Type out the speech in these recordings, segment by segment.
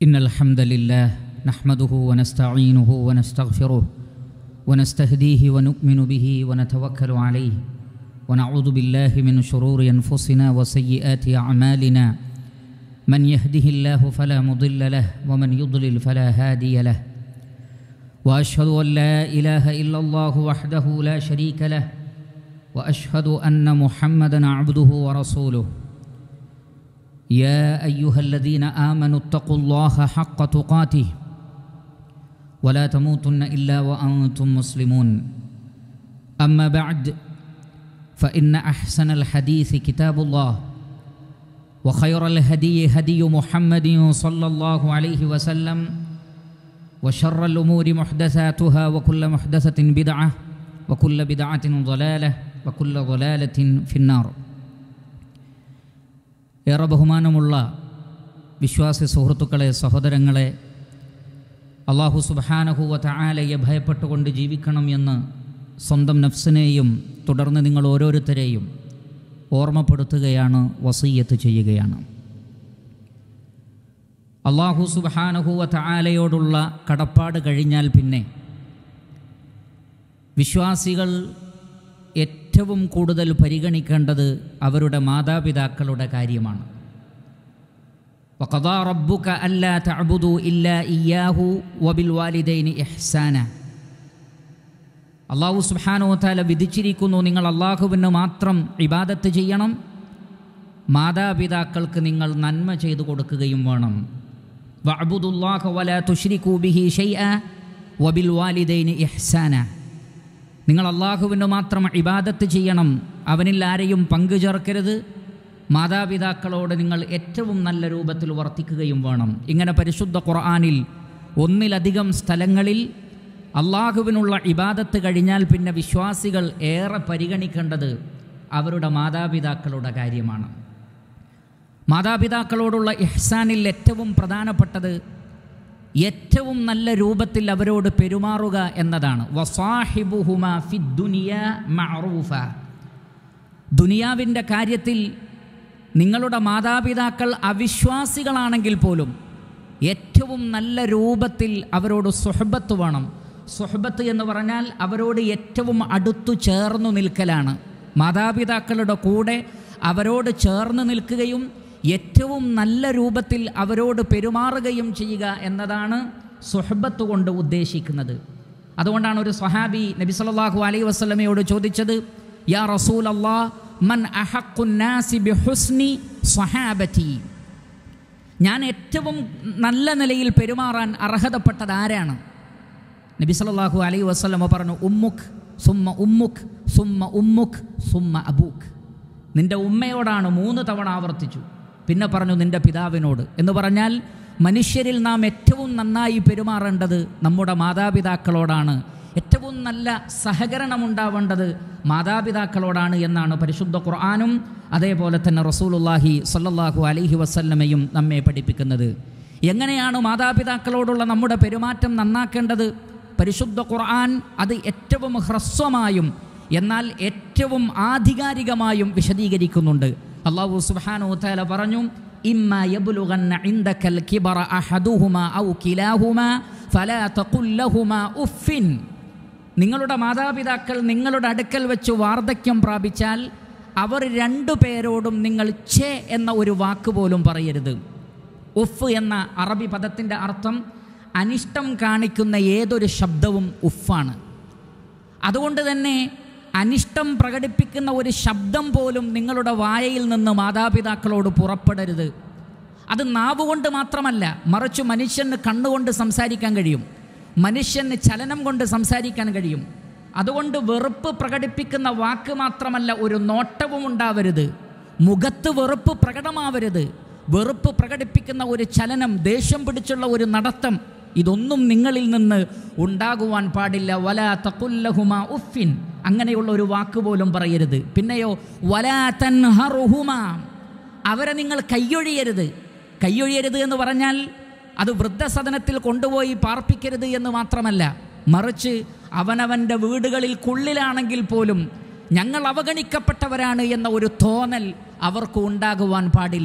إن الحمد لله نحمده ونستعينه ونستغفره ونستهديه ونؤمن به ونتوكل عليه ونعوذ بالله من شرور أنفسنا وسيئات أعمالنا من يهده الله فلا مضل له ومن يضلل فلا هادي له وأشهد أن لا إله إلا الله وحده لا شريك له وأشهد أن محمدا عبده ورسوله يا أيها الذين آمنوا اتقوا الله حق تقاته ولا تموتن إلا وأنتم مسلمون أما بعد فإن أحسن الحديث كتاب الله وخير الهدي هدي محمد صلى الله عليه وسلم وشر الأمور محدثاتها وكل محدثة بدعة وكل بدعة ضلالة وكل ضلالة في النار ഏറെ ബഹുമാനമുള്ള വിശ്വാസി സുഹൃത്തുക്കളെ സഹോദരങ്ങളെ അള്ളാഹു സുബാനഹുവ തആലയെ ഭയപ്പെട്ടുകൊണ്ട് ജീവിക്കണം എന്ന് സ്വന്തം നഫ്സിനെയും തുടർന്ന് നിങ്ങൾ ഓരോരുത്തരെയും ഓർമ്മപ്പെടുത്തുകയാണ് വസീയത്ത് ചെയ്യുകയാണ് അള്ളാഹു സുബാനഹുവ തആലയോടുള്ള കടപ്പാട് കഴിഞ്ഞാൽ പിന്നെ വിശ്വാസികൾ ഏറ്റവും കൂടുതൽ പരിഗണിക്കേണ്ടത് അവരുടെ മാതാപിതാക്കളുടെ കാര്യമാണ് وقضى ربك ألا تعبدوا إلا إياه وبالوالدين إحسانا അള്ളാഹു സുബ്ഹാനഹു വതആല വിധിച്ചിരിക്കുന്നു നിങ്ങൾ അള്ളാഹുവിന് മാത്രം ഇബാദത്ത് ചെയ്യണം മാതാപിതാക്കൾക്ക് നിങ്ങൾ നന്മ ചെയ്തു കൊടുക്കുകയും വേണം വഅബുദുല്ലാഹ വലാ തുശ്രികൂ ബിഹി ഷൈഅ വബിൽ വാലിദൈനി ഇഹ്സാന നിങ്ങൾ അള്ളാഹുവിന് മാത്രം ഇബാദത്ത് ചെയ്യണം അവനിൽ ആരെയും പങ്കു ചേർക്കരുത് മാതാപിതാക്കളോട് നിങ്ങൾ ഏറ്റവും നല്ല രൂപത്തിൽ വർത്തിക്കുകയും വേണം ഇങ്ങനെ പരിശുദ്ധ ഖുർആാനിൽ ഒന്നിലധികം സ്ഥലങ്ങളിൽ അള്ളാഹുവിനുള്ള ഇബാദത്ത് കഴിഞ്ഞാൽ പിന്നെ വിശ്വാസികൾ ഏറെ പരിഗണിക്കേണ്ടത് അവരുടെ മാതാപിതാക്കളുടെ കാര്യമാണ് മാതാപിതാക്കളോടുള്ള ഇഹ്സാനിൽ ഏറ്റവും പ്രധാനപ്പെട്ടത് ഏറ്റവും നല്ല രൂപത്തിൽ അവരോട് പെരുമാറുക എന്നതാണ് വസാഹിബുഹുമ ഫി ദുനിയ മഅറൂഫ ദുനിയാവിൻ്റെ കാര്യത്തിൽ നിങ്ങളുടെ മാതാപിതാക്കൾ അവിശ്വാസികളാണെങ്കിൽ പോലും ഏറ്റവും നല്ല രൂപത്തിൽ അവരോട് സുഹബത്ത് വേണം സുഹബത്ത് എന്ന് പറഞ്ഞാൽ അവരോട് ഏറ്റവും അടുത്തു ചേർന്നു നിൽക്കലാണ് മാതാപിതാക്കളുടെ കൂടെ അവരോട് ചേർന്ന് നിൽക്കുകയും ഏറ്റവും നല്ല രൂപത്തിൽ അവരോട് പെരുമാറുകയും ചെയ്യുക എന്നതാണ് സുഹബത്ത് കൊണ്ട് ഉദ്ദേശിക്കുന്നത് അതുകൊണ്ടാണ് ഒരു സ്വഹാബി നബി സല്ലല്ലാഹു അലൈഹി വസല്ലമയോട് ചോദിച്ചത് യാ റസൂൽ അള്ളാ മൻ അഹക്കുന്നാസി ബിഹുസ്നി സ്വഹാബത്തി ഞാൻ ഏറ്റവും നല്ല നിലയിൽ പെരുമാറാൻ അർഹതപ്പെട്ടത് ആരാണ് നബി സല്ലല്ലാഹു അലൈഹി വസല്ലമ പറഞ്ഞു ഉമ്മുഖ് സുമ്മ ഉമ്മുഖ് സുമ്മ ഉമ്മുഖ് സുമ്മ അബൂഖ് നിന്റെ ഉമ്മയോടാണ് മൂന്ന് തവണ ആവർത്തിച്ചു പിന്നെ പറഞ്ഞു നിന്റെ പിതാവിനോട് എന്ന് പറഞ്ഞാൽ മനുഷ്യരിൽ നാം ഏറ്റവും നന്നായി പെരുമാറേണ്ടത് നമ്മുടെ മാതാപിതാക്കളോടാണ് ഏറ്റവും നല്ല സഹകരണമുണ്ടാവേണ്ടത് മാതാപിതാക്കളോടാണ് എന്നാണ് പരിശുദ്ധ ഖുർആാനും അതേപോലെ തന്നെ റസൂലുല്ലാഹി സല്ലല്ലാഹു അലൈഹി വസല്ലമയും നമ്മെ പഠിപ്പിക്കുന്നത് എങ്ങനെയാണ് മാതാപിതാക്കളോടുള്ള നമ്മുടെ പെരുമാറ്റം നന്നാക്കേണ്ടത് പരിശുദ്ധ ഖുർആൻ അത് ഏറ്റവും ഹ്രസ്വമായും എന്നാൽ ഏറ്റവും ആധികാരികമായും വിശദീകരിക്കുന്നുണ്ട് അള്ളാഹു സുബ്ഹാനഹു വതആല പറഞ്ഞു ഇമ്മ യബ്ലുഗന്ന ഇൻദകൽ കിബറ അഹദുഹുമ ഔ കിലാഹുമ ഫലാ തഖുൽ ലഹുമ ഉഫിൻ നിങ്ങളുടെ മാതാപിതാക്കൾ നിങ്ങളുടെ അടുക്കൽ വെച്ച് വാർദ്ധക്യം പ്രാപിച്ചാൽ അവർ രണ്ടു പേരോടും നിങ്ങൾ ഛേ എന്ന ഒരു വാക്ക് പോലും പറയരുത് ഉഫ് എന്ന അറബി പദത്തിൻ്റെ അർത്ഥം അനിഷ്ടം കാണിക്കുന്ന ഏതൊരു ശബ്ദവും ഉഫാണ് അതുകൊണ്ട് തന്നെ അനിഷ്ടം പ്രകടിപ്പിക്കുന്ന ഒരു ശബ്ദം പോലും നിങ്ങളുടെ വായയിൽ നിന്ന് മാതാപിതാക്കളോട് പുറപ്പെടരുത് അത് നാവുകൊണ്ട് മാത്രമല്ല മറിച്ച് മനുഷ്യന് കണ്ണുകൊണ്ട് സംസാരിക്കാൻ കഴിയും മനുഷ്യന് ചലനം കൊണ്ട് സംസാരിക്കാൻ കഴിയും അതുകൊണ്ട് വെറുപ്പ് പ്രകടിപ്പിക്കുന്ന വാക്ക് മാത്രമല്ല ഒരു നോട്ടവും ഉണ്ടാവരുത് മുഖത്ത് വെറുപ്പ് പ്രകടമാവരുത് വെറുപ്പ് പ്രകടിപ്പിക്കുന്ന ഒരു ചലനം ദേഷ്യം പിടിച്ചുള്ള ഒരു നടത്തം ഇതൊന്നും നിങ്ങളിൽ നിന്ന് ഉണ്ടാകുവാൻ പാടില്ല വല തക്കുല്ലഹുമ ഉഫിൻ അങ്ങനെയുള്ള ഒരു വാക്ക് പോലും പറയരുത് പിന്നെയോ വലാ തൻഹറുഹുമ അവരെ നിങ്ങൾ കയ്യൊഴിയരുത് കയ്യൊഴിയരുത് എന്ന് പറഞ്ഞാൽ അത് വൃദ്ധസദനത്തിൽ കൊണ്ടുപോയി പാർപ്പിക്കരുത് എന്ന് മാത്രമല്ല മറിച്ച് അവനവൻ്റെ വീടുകളിൽക്കുള്ളിലാണെങ്കിൽ പോലും ഞങ്ങൾ അവഗണിക്കപ്പെട്ടവരാണ് എന്ന ഒരു തോന്നൽ അവർക്ക് ഉണ്ടാകുവാൻ പാടില്ല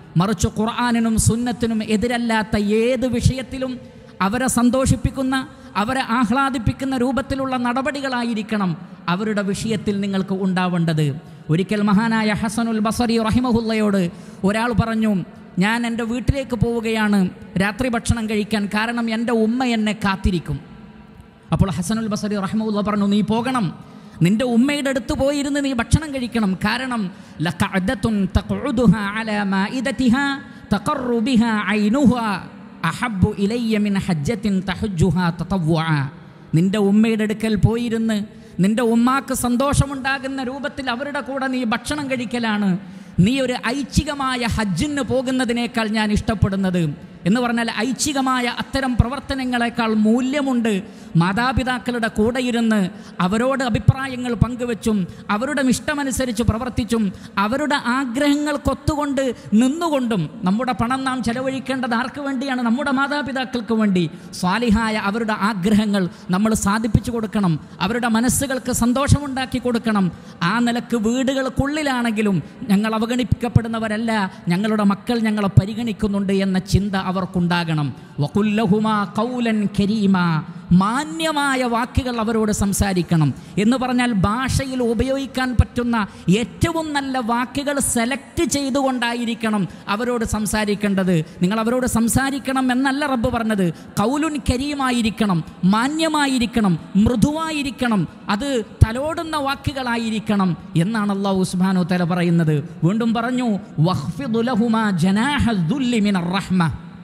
മറിച്ച് ഖുർആാനിനും സുന്നത്തിനും എതിരല്ലാത്ത ഏത് വിഷയത്തിലും അവരെ സന്തോഷിപ്പിക്കുന്ന അവരെ ആഹ്ലാദിപ്പിക്കുന്ന രൂപത്തിലുള്ള നടപടികളായിരിക്കണം അവരുടെ വിഷയത്തിൽ നിങ്ങൾക്ക് ഉണ്ടാവേണ്ടത് ഒരിക്കൽ മഹാനായ ഹസനുൽ ബസറി റഹിമഹുല്ലയോട് ഒരാൾ പറഞ്ഞു ഞാൻ എൻ്റെ വീട്ടിലേക്ക് പോവുകയാണ് രാത്രി ഭക്ഷണം കഴിക്കാൻ കാരണം എൻ്റെ ഉമ്മ എന്നെ കാത്തിരിക്കും അപ്പോൾ ഹസനുൽ ബസറി റഹ്മുല്ല പറഞ്ഞു നീ പോകണം നിന്റെ ഉമ്മയുടെ അടുത്ത് പോയിരുന്ന് നീ ഭക്ഷണം കഴിക്കണം കാരണം ലഖഅദത്തുൻ തഖഉദുഹാ അലാ മാഇദതിഹാ തഖറു ബിഹാ ഐനുഹാ അഹബ്ബു ഇലയ്യ മിൻ ഹജ്ജത്തിൻ തഹജ്ജുഹാ തതവ്വുആ നിന്റെ ഉമ്മയുടെ അടുക്കൽ പോയിരുന്ന് നിന്റെ ഉമ്മാക്ക് സന്തോഷമുണ്ടാകുന്ന രൂപത്തിൽ അവരുടെ കൂടെ നീ ഭക്ഷണം കഴിക്കലാണ് നീ ഒരു ഐച്ഛികമായ ഹജ്ജിന് പോകുന്നതിനേക്കാൾ ഞാൻ ഇഷ്ടപ്പെടുന്നത് എന്ന് പറഞ്ഞാൽ ഐച്ഛികമായ അത്തരം പ്രവർത്തനങ്ങളെക്കാൾ മൂല്യമുണ്ട് മാതാപിതാക്കളുടെ കൂടെ ഇരുന്ന് അവരോട് അഭിപ്രായങ്ങൾ പങ്കുവെച്ചും അവരുടെ ഇഷ്ടമനുസരിച്ച് പ്രവർത്തിച്ചും അവരുടെ ആഗ്രഹങ്ങൾക്കൊത്തുകൊണ്ട് നിന്നുകൊണ്ടും നമ്മുടെ പണം നാം ചെലവഴിക്കേണ്ടത് ആർക്ക് വേണ്ടിയാണ് നമ്മുടെ മാതാപിതാക്കൾക്ക് വേണ്ടി സ്വാലിഹായ അവരുടെ ആഗ്രഹങ്ങൾ നമ്മൾ സാധിപ്പിച്ചു കൊടുക്കണം അവരുടെ മനസ്സുകൾക്ക് സന്തോഷമുണ്ടാക്കി കൊടുക്കണം ആ നിലക്ക് വീടുകൾക്കുള്ളിലാണെങ്കിലും ഞങ്ങൾ അവഗണിക്കപ്പെടുന്നവരല്ല ഞങ്ങളുടെ മക്കൾ ഞങ്ങളെ പരിഗണിക്കുന്നുണ്ട് എന്ന ചിന്ത അവർക്കുണ്ടാകണം വകുല്ലഹുമാ കൗലൻ കരീമ മാന്യമായ വാക്കുകൾ അവരോട് സംസാരിക്കണം എന്ന് പറഞ്ഞാൽ ഭാഷയിൽ ഉപയോഗിക്കാൻ പറ്റുന്ന ഏറ്റവും നല്ല വാക്കുകൾ സെലക്ട് ചെയ്തുകൊണ്ടായിരിക്കണം അവരോട് സംസാരിക്കേണ്ടത് നിങ്ങൾ അവരോട് സംസാരിക്കണം എന്നല്ല റബ്ബ് പറഞ്ഞത് കൗലുൻ കരീമായിരിക്കണം മാന്യമായിരിക്കണം മൃദുവായിരിക്കണം അത് തലോടുന്ന വാക്കുകളായിരിക്കണം എന്നാണ് അള്ളാഹു ഉസ്മാനു തല പറയുന്നത് വീണ്ടും പറഞ്ഞു വഖ്ഫിദ് ലഹുമാ ജനാഹ ദുല്ലി മിനർ റഹ്മ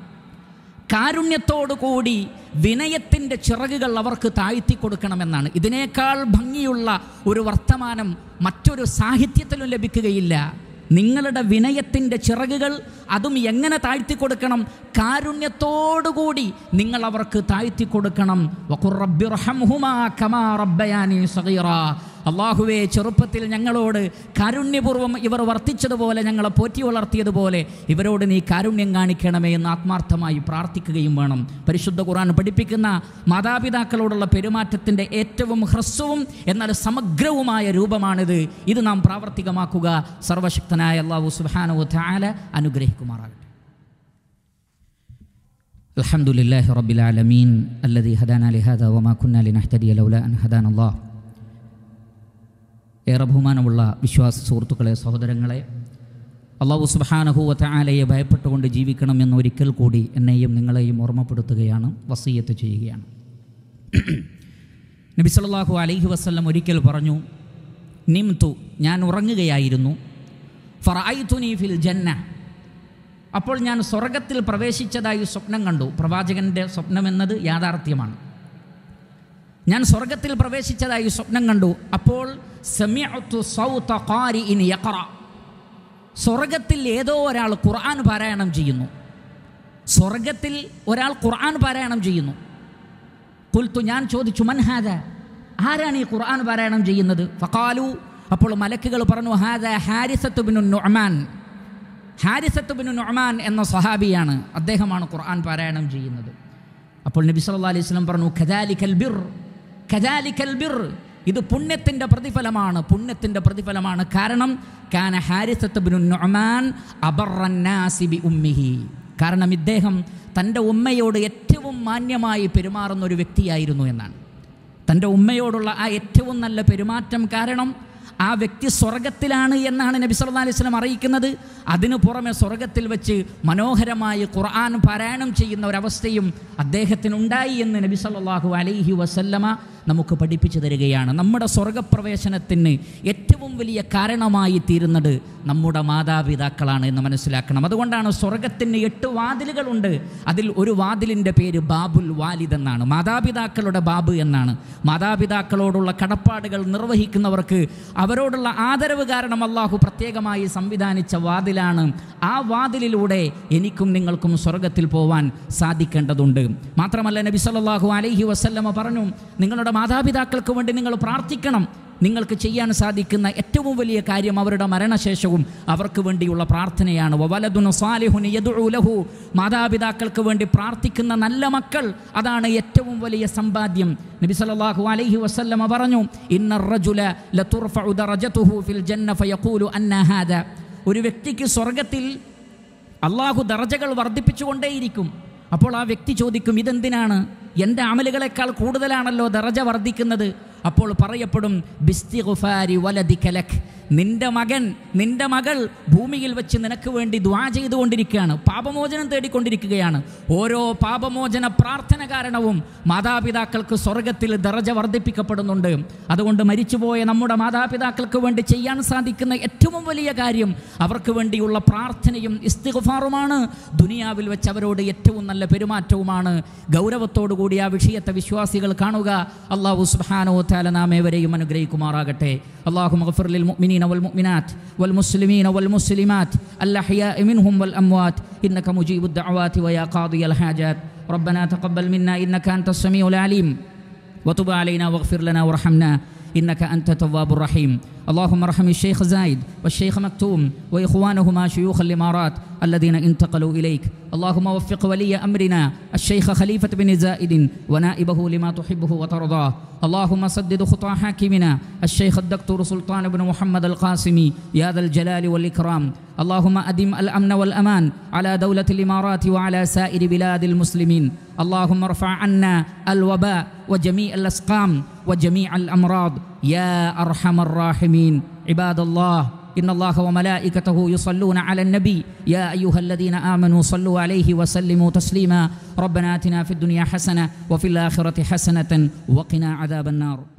കാരുണ്യത്തോടുകൂടി വിനയത്തിൻ്റെ ചിറകുകൾ അവർക്ക് താഴ്ത്തി കൊടുക്കണമെന്നാണ് ഇതിനേക്കാൾ ഭംഗിയുള്ള ഒരു വർത്തമാനം മറ്റൊരു സാഹിത്യത്തിലും ലഭിക്കുകയില്ല നിങ്ങളുടെ വിനയത്തിൻ്റെ ചിറകുകൾ അതും എങ്ങനെ താഴ്ത്തി കൊടുക്കണം കാരുണ്യത്തോടുകൂടി നിങ്ങൾ അവർക്ക് താഴ്ത്തി കൊടുക്കണം വഖുർ റബ്ബി റഹംഹുമാ കമാ റബ്ബയാനി സഗീറാ അള്ളാഹുവെ ചെറുപ്പത്തിൽ ഞങ്ങളോട് കാരുണ്യപൂർവ്വം ഇവർ വർത്തിച്ചതുപോലെ ഞങ്ങളെ പോറ്റി വളർത്തിയതുപോലെ ഇവരോട് നീ കാരുണ്യം കാണിക്കണമേ എന്ന് ആത്മാർത്ഥമായി പ്രാർത്ഥിക്കുകയും വേണം പരിശുദ്ധ ഖുർആൻ പഠിപ്പിക്കുന്ന മാതാപിതാക്കളോടുള്ള പെരുമാറ്റത്തിൻ്റെ ഏറ്റവും ഹ്രസ്വവും എന്നാൽ സമഗ്രവുമായ രൂപമാണിത് ഇത് നാം പ്രാവർത്തികമാക്കുക സർവശക്തനായ അള്ളാഹു സുബാനു താല അനുഗ്രഹിക്കുമാറാകട്ടെ الحمد لله رب العالمين الذي هدانا لهذا وما كنا لنهتدي لولا أن هدانا الله ഏറെ ബഹുമാനമുള്ള വിശ്വാസ സുഹൃത്തുക്കളെ സഹോദരങ്ങളെ അള്ളാഹു സുബാനഹുവ ആലയെ ഭയപ്പെട്ടുകൊണ്ട് ജീവിക്കണം എന്ന് ഒരിക്കൽ കൂടി എന്നെയും നിങ്ങളെയും ഓർമ്മപ്പെടുത്തുകയാണ് വസീയത്ത് ചെയ്യുകയാണ് നബി സല്ലല്ലാഹു അലൈഹി വസല്ലം ഒരിക്കൽ പറഞ്ഞു നിംതു ഞാൻ ഉറങ്ങുകയായിരുന്നു ഫറായിത്തുനി ഫിൽ ജന്ന അപ്പോൾ ഞാൻ സ്വർഗത്തിൽ പ്രവേശിച്ചതായി സ്വപ്നം കണ്ടു പ്രവാചകൻ്റെ സ്വപ്നമെന്നത് യാഥാർത്ഥ്യമാണ് ഞാൻ സ്വർഗത്തിൽ പ്രവേശിച്ചതായി സ്വപ്നം കണ്ടു അപ്പോൾ സമിഅ്തു സൗത ഖാരിഇൻ യഖറ സ്വർഗത്തിൽ ഏതോ ഒരാൾ ഖുർആൻ പാരായണം ചെയ്യുന്നു സ്വർഗത്തിൽ ഒരാൾ ഖുർആൻ പാരായണം ചെയ്യുന്നു കുൽത്തു ഞാൻ ചോദിച്ചു മൻഹാദ ആരാണ് ഈ ഖുർആൻ പാരായണം ചെയ്യുന്നത് ഫഖാലു അപ്പോൾ മലക്കുകൾ പറഞ്ഞു ഹാദ ഹാരിസത്ത് ബിനു നുഅ്മാൻ ഹാരിസത്ത് ബിനു നുഅ്മാൻ എന്ന സ്വഹാബിയാണ് അദ്ദേഹമാണ് ഖുർആൻ പാരായണം ചെയ്യുന്നത് അപ്പോൾ നബി സല്ലല്ലാഹു അലൈഹി വസല്ലം പറഞ്ഞു ഖദാലിക്കൽ ബിർ ഖദാലിക്കൽ ബിർ ഇത് പുണ്യത്തിൻ്റെ പ്രതിഫലമാണ് പുണ്യത്തിൻ്റെ പ്രതിഫലമാണ് കാരണം കാന ഹാരിസത്ത് ബിനു നുഅ്മാൻ അബറന്നാസി ബി ഉമ്മിഹി കാരണം ഇദ്ദേഹം തൻ്റെ ഉമ്മയോട് ഏറ്റവും മാന്യമായി പെരുമാറുന്ന ഒരു വ്യക്തിയായിരുന്നു എന്നാണ് തൻ്റെ ഉമ്മയോടുള്ള ആ ഏറ്റവും നല്ല പെരുമാറ്റം കാരണം ആ വ്യക്തി സ്വർഗത്തിലാണ് എന്നാണ് നബി സല്ലല്ലാഹു അലൈഹി വസല്ലം അറിയിക്കുന്നത് അതിനു പുറമെ സ്വർഗത്തിൽ വെച്ച് മനോഹരമായി ഖുർആൻ പാരായണം ചെയ്യുന്ന ഒരവസ്ഥയും അദ്ദേഹത്തിനുണ്ടായി എന്ന് നബി സല്ലല്ലാഹു അലൈഹി വസല്ലമ നമുക്ക് പഠിപ്പിച്ചു തരികയാണ് നമ്മുടെ സ്വർഗപ്രവേശനത്തിന് ഏറ്റവും വലിയ കാരണമായി തീരുന്നത് നമ്മുടെ മാതാപിതാക്കളാണ് എന്ന് മനസ്സിലാക്കണം അതുകൊണ്ടാണ് സ്വർഗത്തിന് എട്ട് വാതിലുകളുണ്ട് അതിൽ ഒരു വാതിലിൻ്റെ പേര് ബാബുൽ വാലിദ് എന്നാണ് മാതാപിതാക്കളുടെ ബാബ് എന്നാണ് മാതാപിതാക്കളോടുള്ള കടപ്പാടുകൾ നിർവഹിക്കുന്നവർക്ക് അവരോടുള്ള ആദരവ് കാരണം അള്ളാഹു പ്രത്യേകമായി സംവിധാനിച്ച വാതിലാണ് ആ വാതിലിലൂടെ എനിക്കും നിങ്ങൾക്കും സ്വർഗത്തിൽ പോവാൻ സാധിക്കേണ്ടതുണ്ട് മാത്രമല്ല നബി സല്ലല്ലാഹു അലൈഹി വസല്ലമ പറഞ്ഞു നിങ്ങളുടെ മാതാപിതാക്കൾക്ക് വേണ്ടി നിങ്ങൾ പ്രാർത്ഥിക്കണം നിങ്ങൾക്ക് ചെയ്യാൻ സാധിക്കുന്ന ഏറ്റവും വലിയ കാര്യം അവരുടെ മരണശേഷവും അവർക്ക് വേണ്ടിയുള്ള പ്രാർത്ഥനയാണ് വവലദുൻ സാലിഹുൻ യദ്ഉ ലഹു മാതാപിതാക്കൾക്ക് വേണ്ടി പ്രാർത്ഥിക്കുന്ന നല്ല മക്കൾ അതാണ് ഏറ്റവും വലിയ സമ്പാദ്യം നബി സല്ലല്ലാഹു അലൈഹി വസല്ലമ പറഞ്ഞു ഇന്ന റജുല ലതുർഫഉ ദറജതുഹു ഫിൽ ജന്ന ഫയഖൂലു അന്ന ഹാദ ഒരു വ്യക്തിക്ക് സ്വർഗത്തിൽ അള്ളാഹു ദർജകൾ വർദ്ധിപ്പിച്ചുകൊണ്ടേയിരിക്കും അപ്പോൾ ആ വ്യക്തി ചോദിക്കും ഇതെന്തിനാണ് എൻ്റെ അമലുകളെക്കാൾ കൂടുതലാണല്ലോ ദറജ വർദ്ധിക്കുന്നത് അപ്പോൾ പറയപ്പെടും ബിസ്തിഗുഫാരി വലതി കലക് നിന്റെ മകൻ നിന്റെ മകൾ ഭൂമിയിൽ വെച്ച് നിനക്ക് വേണ്ടി ദ്വാ ചെയ്തുകൊണ്ടിരിക്കുകയാണ് പാപമോചനം തേടിക്കൊണ്ടിരിക്കുകയാണ് ഓരോ പാപമോചന പ്രാർത്ഥന കാരണവും മാതാപിതാക്കൾക്ക് സ്വർഗത്തിൽ ദറജ വർദ്ധിപ്പിക്കപ്പെടുന്നുണ്ട് അതുകൊണ്ട് മരിച്ചുപോയ നമ്മുടെ മാതാപിതാക്കൾക്ക് വേണ്ടി ചെയ്യാൻ സാധിക്കുന്ന ഏറ്റവും വലിയ കാര്യം അവർക്ക് വേണ്ടിയുള്ള പ്രാർത്ഥനയും ഇസ്തിഗുഫാറുമാണ് ദുനിയാവിൽ വെച്ച് അവരോട് ഏറ്റവും നല്ല പെരുമാറ്റവുമാണ് ഗൗരവത്തോടു കൂടി ആ വിഷയത്തെ വിശ്വാസികൾ കാണുക അള്ളാഹു സുബ്ഹാനഹു വതആല നാം ഏവരെയും അനുഗ്രഹിക്കുമാറാകട്ടെ അള്ളാഹു മഗ്ഫിർ ലിൽ മുഅ്മിനീന വൽ മുഅ്മിനാത്ത് വൽ മുസ്ലിമീന വൽ മുസ്ലിമാത്ത് അൽഅഹ്യാഇ മിൻഹും വൽ അംവാത്ത് ഇന്നക മുജീബുദ് ദഅവാതി വയാ ഖാദിയൽ ഹാജാത്ത് ربنا تقبل منا انك انت السميع العليم وتب علينا واغفر لنا وارحمنا إنك أنت التواب الرحيم اللهم ارحم الشيخ زايد والشيخ مكتوم وإخوانهما شيوخ الإمارات الذين انتقلوا إليك اللهم وفق ولي أمرنا الشيخ خليفة بن زائد ونائبه لما تحبه وترضاه اللهم سدد خطى حاكمنا الشيخ الدكتور سلطان بن محمد القاسمي يا ذا الجلال والإكرام اللهم أدم الأمن والأمان على دولة الإمارات وعلى سائر بلاد المسلمين اللهم ارفع عنا الوباء وجميع الأسقام وجميع الأمراض يا أرحم الراحمين عباد الله إن الله وملائكته يصلون على النبي يا أيها الذين آمنوا صلوا عليه وسلموا تسليما ربنا آتنا في الدنيا حسنة وفي الآخرة حسنة وقنا عذاب النار